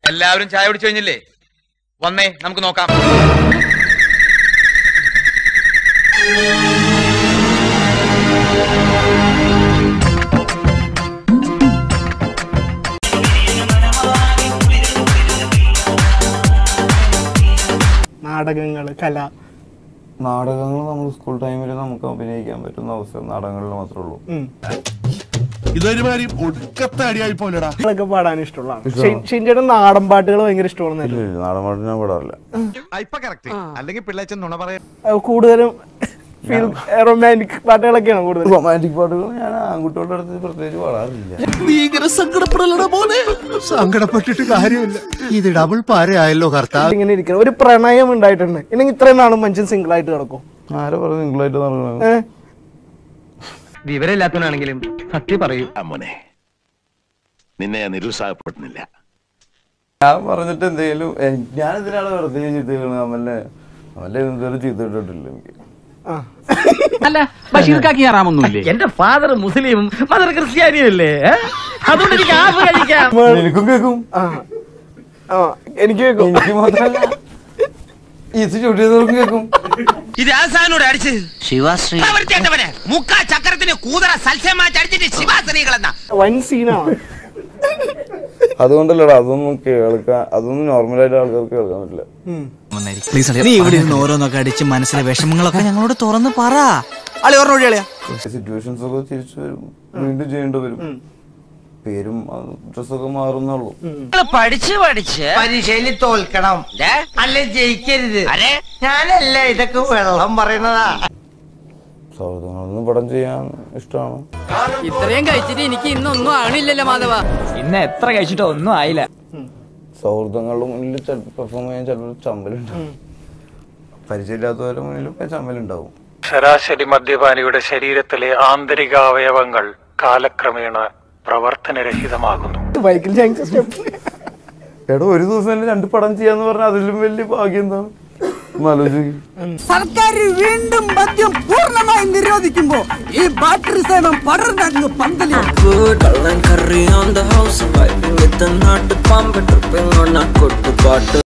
എല്ലാവരും ചായ കുടിച്ചു കഴിഞ്ഞില്ലേ വന്നേ നമുക്ക് നോക്കാം നാടകങ്ങൾ കല നാടകങ്ങൾ നമ്മൾ സ്കൂൾ ടൈമിൽ നമുക്ക് അഭിനയിക്കാൻ പറ്റുന്ന അവസരം നാടകങ്ങളിൽ മാത്രമേ ഉള്ളൂ ഉം. ഇതൊരുമാതിരി ഒടുക്കത്തെ അടിയായി പോലെടാ അതൊക്കെ പാടാൻ ഇഷ്ടമുള്ളതാണ് ഷിൻചേട്ടൻ നാടൻ പാട്ടുകൾ ഭയങ്കര ഇഷ്ടമാണെന്ന് ഇല്ല, ഇല്ല, നാടൻ പാട്ട് ഞാൻ പാടാറില്ല ഇപ്പൊ കറക്റ്റ് അല്ലെങ്കിൽ പിള്ളേച്ചൻ നുണ പറയാ അഹ് കൂടുതലും ഫീൽ റൊമാൻറ്റിക് പാട്ടുകളൊക്കെയാണ് കൂടുതൽ റൊമാൻറ്റിക് പാട്ടുകൾ ഞാൻ ആൺകുട്ടികളുടെ അടുത്ത് പ്രത്യേകിച്ച് പാടാറില്ല ഭീകര സങ്കടപ്പെടലടാ മോനെ സങ്കടപ്പെട്ടിട്ട് കാര്യമില്ല ഇത് ഡബിൾ പാരയായല്ലോ കർത്താവ് ഇങ്ങനെ ഇരിക്കണം ഒരു പ്രണയം ഉണ്ടായിട്ടുണ്ട് ഇല്ലെങ്കിൽ ഇത്രയും നാളും മനുഷ്യൻ സിംഗിൾ ആയിട്ട് കിടക്കും ആരെ പറഞ്ഞു നിങ്ങളായിട്ട് നടക്കുന്നത് ഏഹ് വിവരമില്ലാത്തവനാണെങ്കിലും സത്യം പറയൂ മോനെ നിന്നെ ഞാൻ നിരുത്സാഹപ്പെടുന്നില്ല ഞാൻ പറഞ്ഞിട്ട് എന്തെങ്കിലും ഞാൻ ഇതിനാണ് വെറുതെ ചീത്ത അമലെ അമലെ ഇതുവരെ ചീത്ത ഇട്ടിട്ടില്ല എനിക്ക് ആ അല്ല ബഷീർക്കാക്കി കയറാമൊന്നുമില്ലേ എന്റെ ഫാദർ മുസ്ലിമും മദർ ക്രിസ്ത്യാനിയും അല്ലേ ഏ? അതുകൊണ്ട് എനിക്ക് ആപ്പ് കഴിക്കാം എനിക്കും കേൾക്കും ആ ആ എനിക്ക് കേൾക്കും എനിക്ക് മാത്രമല്ല ഈസ് ഷൂട്ട് ചെയ്തവർക്കും കേൾക്കും ഇത് ആസാനോട് അടിച്ച് ശിവശ്രീ വൃത്തിയായിട്ടവനെ മുക്കാ ചക്രത്തിന് കൂതറ സൽസ്യമാച്ച് അടിച്ചിട്ട് ശിവാസനികളെന്ന വൻ സീനാണ് അതുകൊണ്ടല്ലടാ അതൊന്നും കേൾക്കാൻ അതൊന്നും നോർമലായിട്ട് ആൾക്കാർക്ക് കേൾക്കാൻ പറ്റില്ല നീ ഇവിടെ ഇരുന്ന് ഓരോന്നൊക്കെ അടിച്ച് മനസ്സിലെ വിഷമങ്ങളൊക്കെ ഞങ്ങളോട് തുറന്ന് പറ അളി ഓർമ്മ വഴി അളിയാ സിറ്റുവേഷൻസ് ഒക്കെ തിരിച്ചു വരും വീണ്ടും ചെയ്യേണ്ടി വരും പേരും ഡ്രസ്സൊക്കെ മാറുന്നുള്ളൂ പഠിച്ച് പഠിച്ച് പരീക്ഷയിൽ തോൽക്കണം അല്ലെ ജയിക്കരുത് ഞാനല്ല ഇതൊക്കെ വെള്ളം പറയുന്നതാ സൗഹൃദങ്ങളൊന്നും പടം ചെയ്യാൻ ഇഷ്ടമാണ് ഇത്രയും കഴിച്ചിട്ട് എനിക്ക് ഇന്നൊന്നും ആണില്ലല്ലോ മാധവ ഇന്ന് എത്ര കഴിച്ചിട്ടോ ഒന്നും ആയില്ല സൗഹൃദങ്ങളുടെ മുന്നിൽ പെർഫോം ചെയ്യാൻ ചിലപ്പോൾ ചമ്മലുണ്ടാവും പരിചയമില്ലാത്തവരുടെ മുന്നിൽ ചമ്മലുണ്ടാവും ശരാശരി മദ്യപാനിയുടെ ശരീരത്തിലെ ആന്തരിക അവയവങ്ങൾ കാലക്രമേണ പ്രവർത്തനരഹിതമാകുന്നു ബൈക്കിൽ ജാങ്സ് സ്റ്റെപ്പ് എടോ ഒരു ദിവസം തന്നെ രണ്ട് പടം ചെയ്യാന്ന് പറഞ്ഞാൽ അതിലും വലിയ ഭാഗ്യം എന്താണ് ഒന്ന് ആലോചിക്കും സർക്കാർ വീണ്ടും മദ്യം പൂർണ്ണമായി നിരോധിക്കുമ്പോ ഈ ബാറ്ററി സേവനം പടർന്നങ്ങ് പന്തലി കള്ളൻ കറി ഓൺ ദ ഹൗസ് നാട്ടു പാമ്പ് ട്രിപ്പിംഗ് കൊട്ടുപാട്ട്